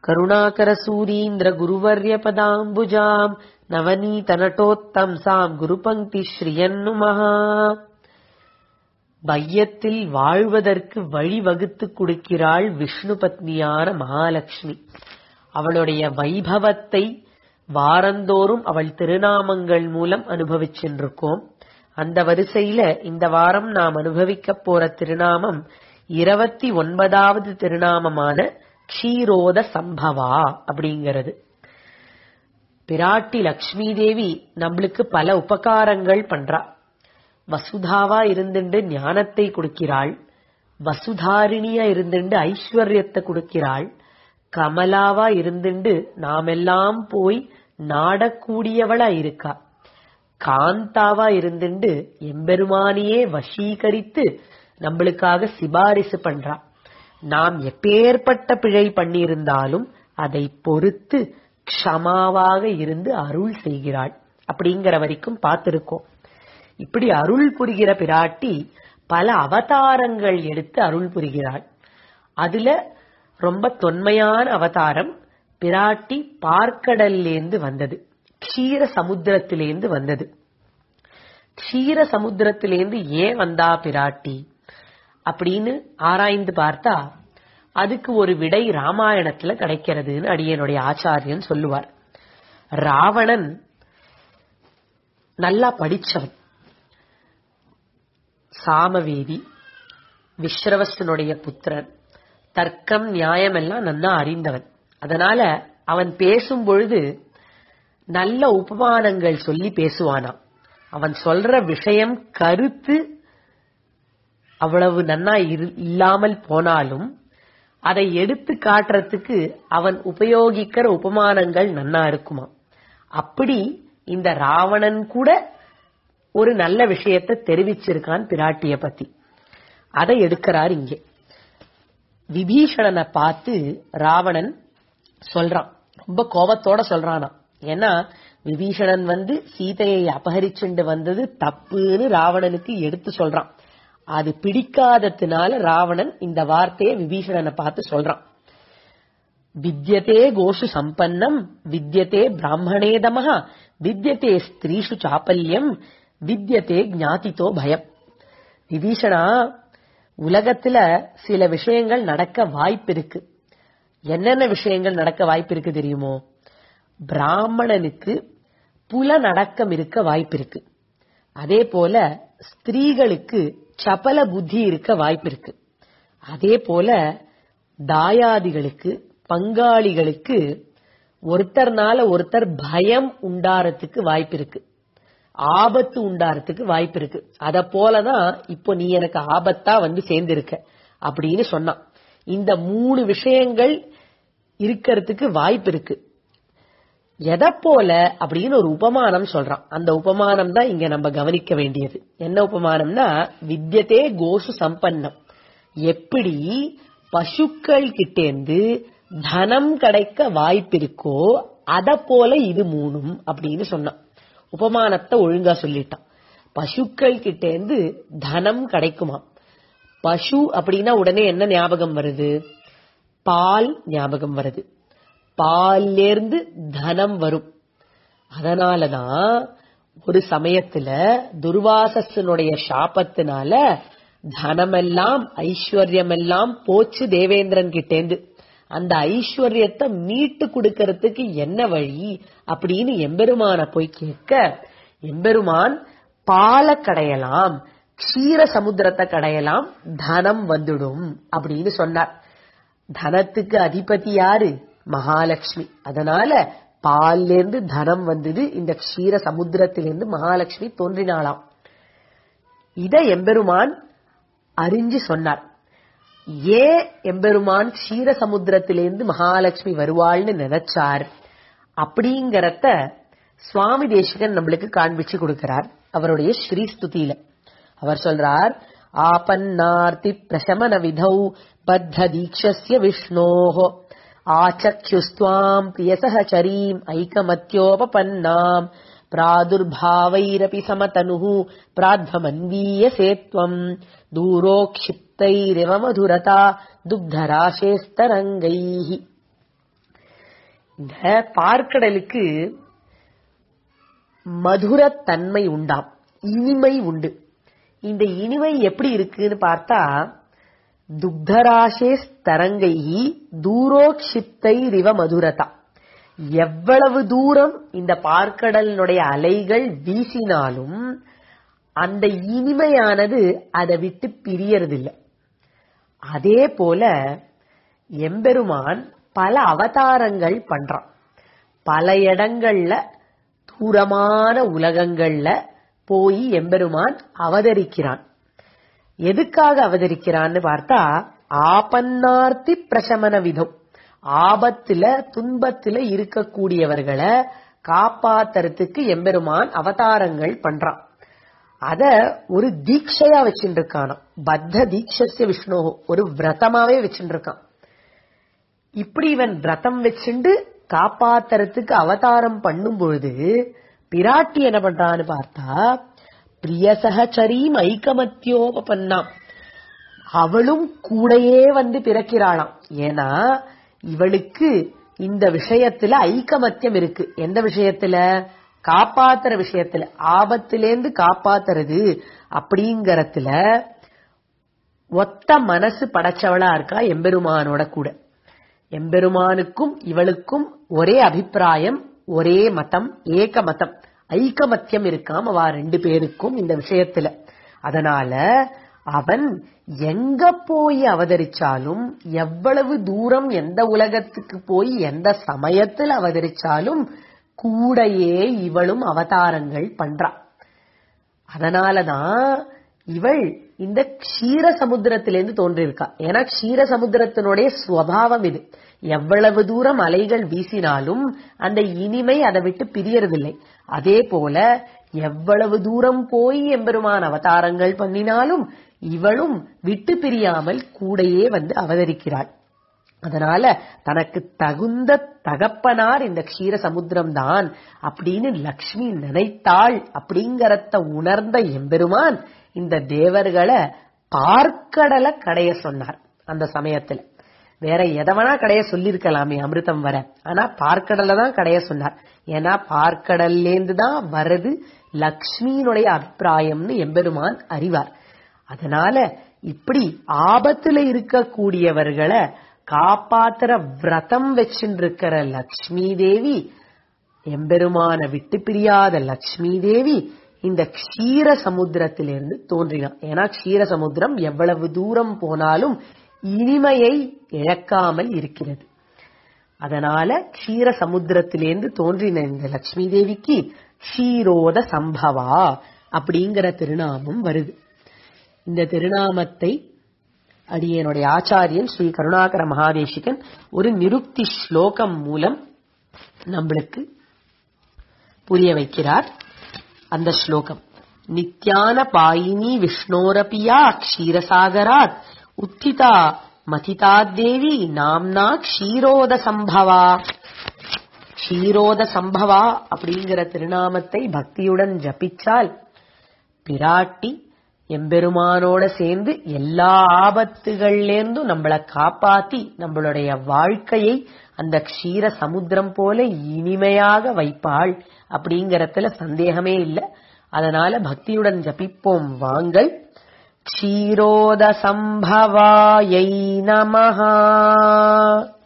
கருணாகரசூரீந்திர குருவர்ய பதாம்புஜாம் நவநீதநட்டோத்தம்சாம் குருபங்கி ஸ்ரீயன்னுமஹா வையத்தில் வாழ்வதற்கு வழிவகுத்துக் கொடுக்கிறாள் விஷ்ணு பத்னியான மகாலட்சுமி அவளுடைய வைபவத்தை வாரந்தோறும் அவள் திருநாமங்கள் மூலம் அனுபவிச்சென்றிருக்கோம் அந்த வரிசையில இந்த வாரம் நாம் அனுபவிக்க போற திருநாமம் இருபத்தி ஒன்பதாவது திருநாமமான க்ஷீரோத சம்பவா அப்படிங்கிறது பிராட்டி லக்ஷ்மி தேவி நம்மளுக்கு பல உபகாரங்கள் பண்றா வசுதாவா இருந்துண்டு ஞானத்தை கொடுக்கிறாள் வசுதாரிணியா இருந்துண்டு ஐஸ்வர்யத்தை கொடுக்கிறாள் கமலாவா இருந்துண்டு நாமெல்லாம் போய் நாடக்கூடியவளா இருக்கா காந்தாவா இருந்துண்டு எம்பெருமானியே வசீகரித்து நம்மளுக்காக சிபாரிசு பண்றா நாம் எப்பேற்பட்ட பிழை பண்ணியிருந்தாலும் அதை பொறுத்து க்ஷமாவாக இருந்து அருள் செய்கிறாள் அப்படிங்கிற வரைக்கும் பார்த்திருக்கோம் இப்படி அருள் புரிகிற பிராட்டி பல அவதாரங்கள் எடுத்து அருள் புரிகிறாள் அதுல ரொம்ப தொன்மையான அவதாரம் பிராட்டி பார்க்கடல்லேந்து வந்தது க்ஷீர சமுத்திரத்திலேந்து வந்தது க்ஷீர சமுத்திரத்திலேந்து ஏன் வந்தா பிராட்டி அப்படின்னு ஆராய்ந்து பார்த்தா அதுக்கு ஒரு விடை ராமாயணத்துல கிடைக்கிறதுன்னு அடியனுடைய ஆச்சாரியன் சொல்லுவார் ராவணன் நல்லா படிச்சவன் சாமவேதி விஸ்ரவசனுடைய புத்திரன் தர்க்கம் நியாயம் எல்லாம் நன்னா அறிந்தவன் அதனால அவன் பேசும் பொழுது நல்ல உபமானங்கள் சொல்லி பேசுவானாம் அவன் சொல்ற விஷயம் கருத்து அவ்வளவு நன்னா இல்லாமல் போனாலும் அதை எடுத்து காட்டுறதுக்கு அவன் உபயோகிக்கிற உபமானங்கள் நன்னா இருக்குமா அப்படி இந்த ராவணன் கூட ஒரு நல்ல விஷயத்தை தெரிவிச்சிருக்கான் பிராட்டிய பத்தி அதை எடுக்கிறார் இங்கே விபீஷணனை பார்த்து ராவணன் சொல்றான் ரொம்ப கோபத்தோட சொல்றானா ஏன்னா விபீஷணன் வந்து சீதையை அபகரிச்சுண்டு வந்தது தப்புன்னு ராவணனுக்கு எடுத்து சொல்றான் அது பிடிக்காததுனால ராவணன் இந்த வார்த்தையை விபீஷணனை பார்த்து சொல்றான் வித்யதே கோஷு சம்பன்னம் வித்யதே பிராமணேதமஹ வித்யதே ஸ்திரீஷு சாப்பல்யம் வித்யதே ஞாதித்தோ பயம் விபீஷணா உலகத்துல சில விஷயங்கள் நடக்க வாய்ப்பு இருக்கு என்னென்ன விஷயங்கள் நடக்க வாய்ப்பு இருக்கு தெரியுமோ பிராமணனுக்கு புலநடக்கம் இருக்க வாய்ப்பு இருக்கு அதே போல ஸ்திரீகளுக்கு சபல புத்தி இருக்க வாய்ப்பு இருக்கு அதே போல தாயாதிகளுக்கு பங்காளிகளுக்கு ஒருத்தர்னால ஒருத்தர் பயம் உண்டாறதுக்கு வாய்ப்பு இருக்கு ஆபத்து உண்டாறதுக்கு வாய்ப்பு இருக்கு அத போலதான் இப்போ நீ எனக்கு ஆபத்தா வந்து சேர்ந்திருக்க அப்படின்னு சொன்னான் இந்த மூணு விஷயங்கள் இருக்கிறதுக்கு வாய்ப்பு இருக்கு எதை போல அப்படின்னு ஒரு உபமானம் சொல்றான் அந்த உபமானம் தான் இங்க நம்ம கவனிக்க வேண்டியது என்ன உபமானம்னா வித்யதே கோஷு சம்பன்னம் எப்படி பசுக்கள் கிட்டேந்து தனம் கிடைக்க வாய்ப்பு இருக்கோ அத போல இது மூணும் அப்படின்னு சொன்னான் உபமானத்தை ஒழுங்கா சொல்லிட்டான் பசுக்கள் கிட்டேந்து தனம் கிடைக்குமா பசு அப்படின்னா உடனே என்ன ஞாபகம் வருது பால் ஞாபகம் வருது பால்லேருந்து தனம் வரும் அதனாலதான் ஒரு சமயத்துல துர்வாசனுடைய சாபத்தினால தனமெல்லாம் ஐஸ்வர்யமெல்லாம் போச்சு தேவேந்திரன் கிட்டேந்து அந்த ஐஸ்வர்யத்தை மீட்டு கொடுக்கறதுக்கு என்ன வழி அப்படின்னு எம்பெருமான போய் கேட்க எம்பெருமான் பாலை கடையலாம் க்ஷீர சமுத்திரத்தை கடையலாம் தனம் வந்துடும் அப்படின்னு சொன்னார் தனத்துக்கு அதிபதி யாரு மகாலட்சுமி அதனால பால்லேருந்து தனம் வந்தது இந்த க்ஷீர சமுத்திரத்திலிருந்து மகாலட்சுமி தோன்றினாளாம் இத எம்பெருமான் அறிஞ்சு சொன்னார் ஏன் எம்பெருமான் க்ஷீர சமுத்திரத்திலிருந்து மகாலட்சுமி வருவாள்னு நினைச்சார் அப்படிங்கறத சுவாமி தேசிகன் நம்மளுக்கு காண்பிச்சு கொடுக்கிறார் அவருடைய ஸ்ரீஸ்துதியில அவர் சொல்றார் ஆபன்னார்த்தி பிரசமன விதௌ பத்த தீட்சஸ்ய விஷ்ணோஹோ ஆச்சக்ஷுஸ்துவாம் பிரியசகச்சரீம் ஐக்கமத்யோபபன்னாம் प्रादुर्भावैरपि समतनुः प्राध्वमन्वीयसे त्वम् दूरोक्षिप्तैरिव मधुरता दुग्धराशेस्तरङ्गैः இந்த பார்க்கடலுக்கு மதுரத்தன்மை உண்டாம் இனிமை உண்டு இந்த இனிமை எப்படி இருக்குன்னு பார்த்தா துக்தராசே தரங்கை தூரோக்ஷிப்தை ரிவ மதுரதா எவ்வளவு தூரம் இந்த பார்க்கடலினுடைய அலைகள் வீசினாலும் அந்த இனிமையானது அதை விட்டு பிரியறதில்லை அதே போல எம்பெருமான் பல அவதாரங்கள் பண்றான் பல இடங்கள்ல தூரமான உலகங்கள்ல போய் எம்பெருமான் அவதரிக்கிறான் எதுக்காக அவதரிக்கிறான்னு பார்த்தா ஆபன்னார்த்தி பிரசமன விதம் ஆபத்துல துன்பத்துல இருக்கக்கூடியவர்களை காப்பாத்துறதுக்கு எம்பெருமான் அவதாரங்கள் பண்றான் அத ஒரு தீட்சையா வச்சுட்டு இருக்கானாம் பத்த தீட்சஸ்ய விஷ்ணு ஒரு விரதமாவே வச்சுட்டு இருக்கான் இப்படி இவன் விரதம் வச்சுண்டு காப்பாத்துறதுக்கு அவதாரம் பண்ணும் பொழுது பிராட்டி என்ன பண்றான்னு பார்த்தா பிரியசகச்சரீம் ஐக்கமத்தியோபன்னாம் அவளும் கூடையே வந்து பிறக்கிறாளாம் ஏன்னா இவளுக்கு இந்த விஷயத்துல ஐக்கமத்தியம் இருக்கு எந்த விஷயத்துல காப்பாத்துற விஷயத்துல ஆபத்திலேந்து காப்பாத்துறது அப்படிங்கறதுல ஒத்த மனசு படைச்சவளா இருக்கா எம்பெருமானோட கூட எம்பெருமானுக்கும் இவளுக்கும் ஒரே அபிப்பிராயம் ஒரே மதம் ஏக மதம் ஐக்கமத்தியம் இருக்காம் அவ ரெண்டு பேருக்கும் இந்த விஷயத்துல அதனால அவன் எங்க போய் அவதரிச்சாலும் எவ்வளவு தூரம் எந்த உலகத்துக்கு போய் எந்த சமயத்தில் அவதரிச்சாலும் கூடையே இவளும் அவதாரங்கள் பண்றா அதனாலதான் இவள் இந்த க்ஷீர சமுத்திரத்திலிருந்து தோன்றியிருக்கா ஏன்னா க்ஷீர சமுத்திரத்தினுடைய சுவாவம் இது எவ்வளவு தூரம் அலைகள் வீசினாலும் அந்த இனிமை அதை விட்டு பிரியறதில்லை அதே போல எவ்வளவு தூரம் போய் எம்பெருமான் அவதாரங்கள் பண்ணினாலும் இவளும் விட்டு பிரியாமல் கூடையே வந்து அவதரிக்கிறாள் அதனால தனக்கு தகுந்த தகப்பனார் இந்த க்ஷீர சமுத்திரம் தான் அப்படின்னு லக்ஷ்மி நினைத்தாள் அப்படிங்கறத உணர்ந்த எம்பெருமான் இந்த தேவர்களை பார்க்கடலை கடைய சொன்னார் அந்த சமயத்துல வேற எதவனா கடைய சொல்லிருக்கலாமே அமிர்தம் வர ஆனா பார்க்கடலை தான் கடைய சொன்னார் ஏன்னா பார்க்கடல்லேந்து தான் வருது லக்ஷ்மியினுடைய அபிப்பிராயம்னு எம்பெருமான் அறிவார் அதனால இப்படி ஆபத்துல இருக்கக்கூடியவர்களை காப்பாத்துற விரதம் வச்சுருக்கிற லக்ஷ்மி தேவி எம்பெருமான விட்டு பிரியாத லக்ஷ்மி தேவி இந்த க்ஷீர சமுத்திரத்திலிருந்து தோன்றினான் ஏன்னா க்ஷீர சமுத்திரம் எவ்வளவு தூரம் போனாலும் இனிமையை இழக்காமல் இருக்கிறது அதனால க்ஷீர சமுத்திரத்திலேருந்து தோன்றின இந்த லக்ஷ்மி தேவிக்கு க்ஷீரோத சம்பவா அப்படிங்கிற திருநாமம் வருது இந்த திருநாமத்தை அடியனுடைய ஆச்சாரியன் ஸ்ரீ கருணாகர மகாதேசிகன் ஒரு நிருக்தி ஸ்லோகம் மூலம் நம்மளுக்கு புரிய வைக்கிறார் அந்த ஸ்லோகம் நித்யான பாயினி விஷ்ணோரபியா க்ஷீரசாகராத் உத்திதா மதிதா தேவி நாம்னா க்ஷீரோத சம்பவா க்ஷீரோத சம்பவா அப்படிங்கிற திருநாமத்தை பக்தியுடன் ஜபிச்சால் பிராட்டி எம்பெருமானோட சேர்ந்து எல்லா ஆபத்துகள்லேருந்தும் நம்மளை காப்பாத்தி நம்மளுடைய வாழ்க்கையை அந்த க்ஷீர சமுத்திரம் போல இனிமையாக வைப்பாள் அப்படிங்கறதுல சந்தேகமே இல்லை அதனால பக்தியுடன் ஜபிப்போம் வாங்கள் க்ஷீரோத சம்பவாயை நமஹா